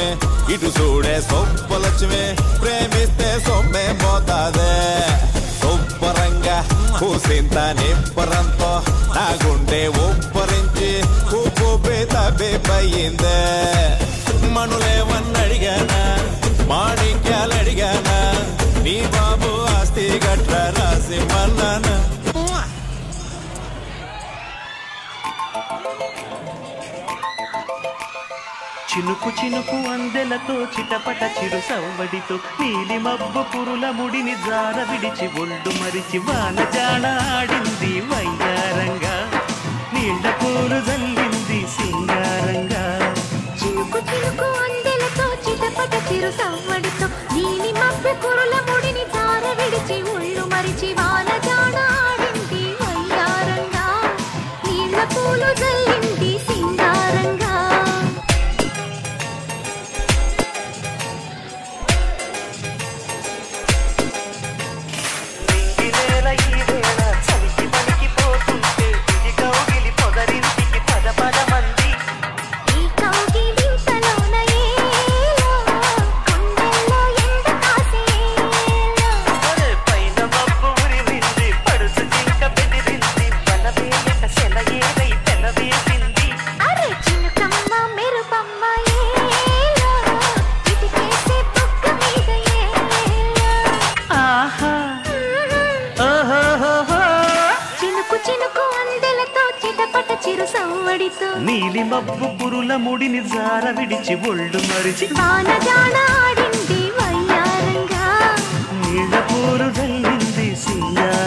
లక్ష్మి ఇటు చూడే సొప్పలక్ష్మి ప్రేమిస్తే సొమ్మే పోతాదే సొప్పరంగా కూసింత నిప్పరంతో నా గుండె ఉప్పరించి ఉప్పు తబ్బిపోయిందే మనులేవన్నడిగానా మాణిక్యాలు అడిగానా నీ బాబు ఆస్తి గట్ల రాసి మన్నానా చినుకు చినుకు అందెలతో చిటపట చిరు సవ్వడితో నీలి మబ్బు పురుల ముడిని జార విడిచి ఒళ్ళు మరిచి వాన జాడ ఆడింది వయ్యారంగా నీళ్ల పూలు జల్లింది సింగారంగా చినుకు చినుకు అందెలతో చిటపట చిరు సవ్వడితో నీలి మబ్బె కురుల ముడిని జార విడిచి ఒళ్ళు మరిచి వాన జాడ ఆడింది వయ్యారంగా నీళ్ళ పూలు జల్లింది సింగారంగా నింగి నేల ఈ వేళ చలికి వణికిపోతుంటే దిగి కౌగిలి పొదరింటికి పద పద మంది ఈ కౌగిలింతలోన ఏలో గుండెల్లో ఎండ కాసేలో ఒరే పైన మబ్బు ఉరిమింది పడుసు జింక బెదిరింది బలవేయక సెలయేరై తెలవేసింది అరే చినుకమ్మ మెరుపమ్మ ఏలో ఇటికేసే బుగ్గ మీద ఏలో ఆహా ఓహోహోహో చినుకు చినుకు అందెలతో చిటపట చిరు సవ్వడితో నీలి మబ్బు పురుల ముడిని జార విడిచి ఒళ్ళు మరిచి వాన జాడ ఆడింది వయ్యారంగా నీళ్ళ పూలు జల్లింది సింగారంగా